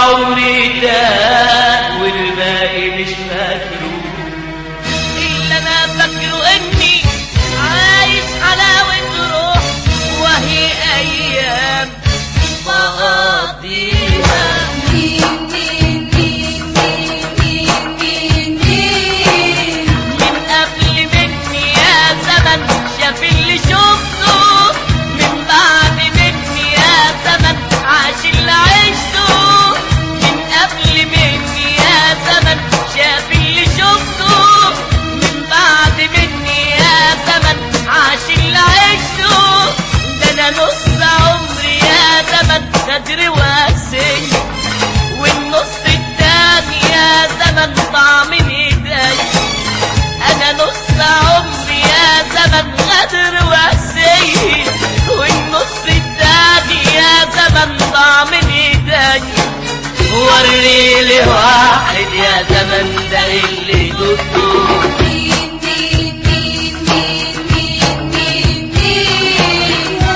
عمري ده والباقي مش فاكره اللي انا فاكره اني عايش حلاوة روح وهي ايام بقضيها مين مين مين مين مين مين مين من قبل مني يا زمن شاف اللي شفته من بعد مني يا زمن عاش اللي عشته من قبل مني يا زمن شاف اللي شفته من بعد مني يا زمن عاش اللي عشته ده انا نص عمري يا زمن غدر واسي والنص التاني يا زمن ضاع من ايدي انا نص عمري يا زمن غدر واسي والنص التاني يا زمن ضاع من ايدي وري لي واحد يا زمن ده اللي دقته مين مين مين مين مين مين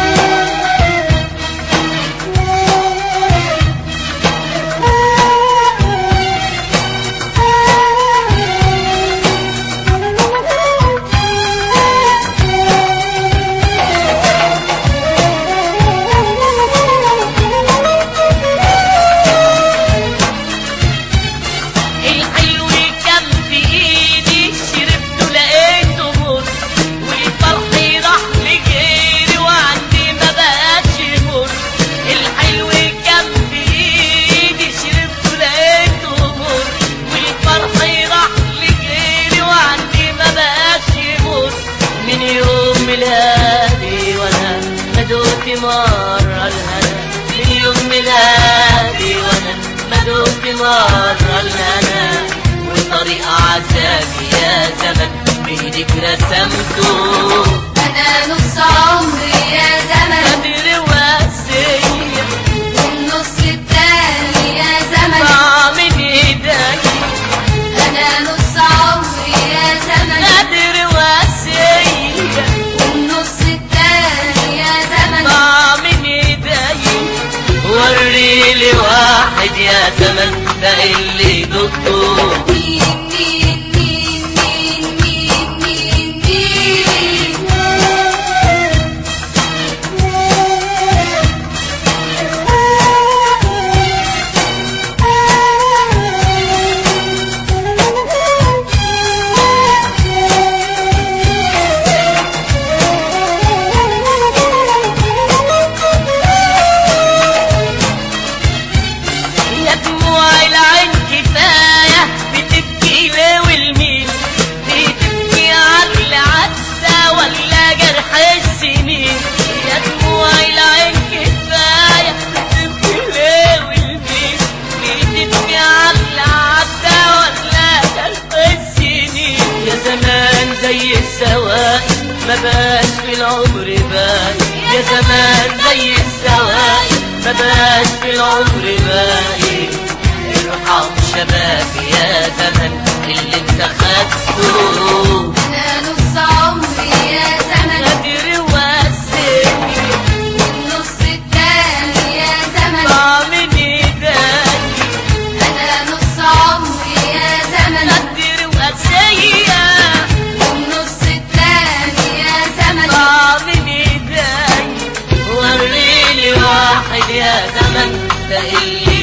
الحلو كان في ايدي شربته لقيته مر والفرح راح لغيري وعندي ما بقاش مر الحلو كان في ايدي شربته لقيته مر والفرح راح لغيري وعندي ما بقاش مر من يوم ميلادي وانا ما دوت مرة الهنا من يوم ميلادي وانا ما دوت مرة الهنا وطريق عذابي يا زمن بإيدك رسمته انا نص عمري يا زمن قدر واسية والنص التاني يا زمن ضاع من ايدي انا نص عمري يا زمن قدر واسية والنص التاني يا زمن ضاع من ايدي وري لي واحد يا زمن ده اللي دقته مين مين مين مين مين مين مين يا دموع العين كفاية بتبكي ليه والمين بتبكي عقل عدى ولا جرح السنين يا دموع العين كفاية بتبكي ليه والمين بتبكي عقل عدى ولا جرح السنين يا زمان زي السواقي ما بقاش في العمر باقي يا زمان زي السواقي ما بقاش في العمر باقي ارحم شبابي يا زمن اللي انت خدته انا نص عمري يا زمن قدر واسعني والنص التاني يا زمن ضاع من ايدي انا نص عمري يا زمن قدر واسيا والنص التاني يا زمن ضاع من ايدي وريني واحد يا زمن ده اللي